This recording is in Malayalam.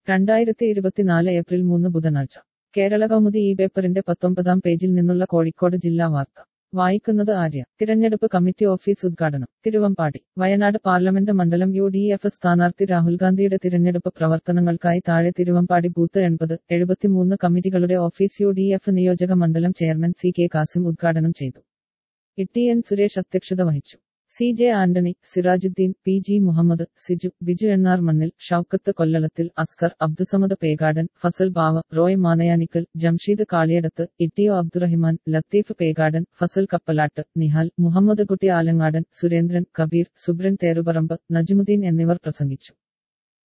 രണ്ടായിരത്തി ഇരുപത്തിനാല് ഏപ്രിൽ മൂന്ന് ബുധനാഴ്ച കേരള കൗമുദി ഈ പേപ്പറിന്റെ പത്തൊമ്പതാം പേജിൽ നിന്നുള്ള കോഴിക്കോട് ജില്ലാ വാർത്ത വായിക്കുന്നത് ആര്യ തിരഞ്ഞെടുപ്പ് കമ്മിറ്റി ഓഫീസ് ഉദ്ഘാടനം തിരുവമ്പാടി വയനാട് പാർലമെന്റ് മണ്ഡലം യു ഡി എഫ് സ്ഥാനാർത്ഥി രാഹുൽ ഗാന്ധിയുടെ തിരഞ്ഞെടുപ്പ് പ്രവർത്തനങ്ങൾക്കായി താഴെ തിരുവമ്പാടി ബൂത്ത് എൺപത് എഴുപത്തിമൂന്ന് കമ്മിറ്റികളുടെ ഓഫീസ് യു ഡി എഫ് നിയോജക മണ്ഡലം ചെയർമാൻ സി കെ കാസിം ഉദ്ഘാടനം ചെയ്തു ഇ എൻ സുരേഷ് അധ്യക്ഷത വഹിച്ചു C J Antony Sirajuddin P G Muhammad Siju Biju എണ്ണാർ മണ്ണിൽ ഷൌക്കത്ത് കൊല്ലളത്തിൽ അസ്കർ അബ്ദുസമദ് പേഗാടൻ ഫസൽ ബാവ റോയ് മാനയാനിക്കൽ ജംഷീദ് കാളിയടത്ത് ഇട്ടിയോ അബ്ദുറഹിമാൻ ലത്തീഫ് പേഗാടൻ ഫസൽ കപ്പലാട്ട് നിഹാൽ മുഹമ്മദ് കുട്ടി ആലങ്ങാടൻ സുരേന്ദ്രൻ കബീർ സുബ്രൻ തേറുപറമ്പ് നജുമുദ്ദീൻ എന്നിവർ പ്രസംഗിച്ചു